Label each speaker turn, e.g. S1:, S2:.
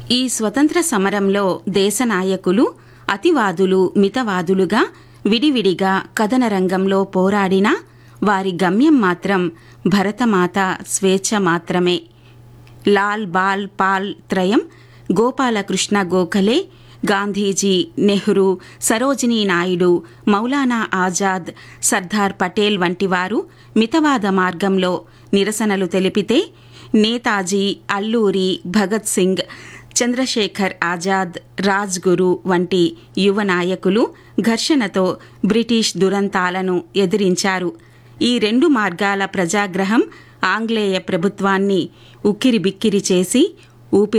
S1: ఈ స్వతంత్ర సమరంలో దేశ నాయకులు అతివాదులు మితవాదులుగా విడివిడిగా కథన రంగంలో పోరాడినా వారి గమ్యం మాత్రం భరతమాత స్వేచ్ఛ మాత్రమే లాల్ బాల్ పాల్ త్రయం గోపాలకృష్ణ గోఖలే గాంధీజీ నెహ్రూ సరోజినీ నాయుడు మౌలానా ఆజాద్ సర్దార్ పటేల్ వంటి వారు మితవాద మార్గంలో నిరసనలు తెలిపితే నేతాజీ అల్లూరి భగత్ సింగ్ చంద్రశేఖర్ ఆజాద్ రాజ్ గురు వంటి యువ నాయకులు ఘర్షణతో బ్రిటిష్ దురంతాలను ఎదిరించారు ఈ రెండు మార్గాల ప్రజాగ్రహం ఆంగ్లేయ ప్రభుత్వాన్ని ఉక్కిరిబిక్కిరి చేసి ఊపిరి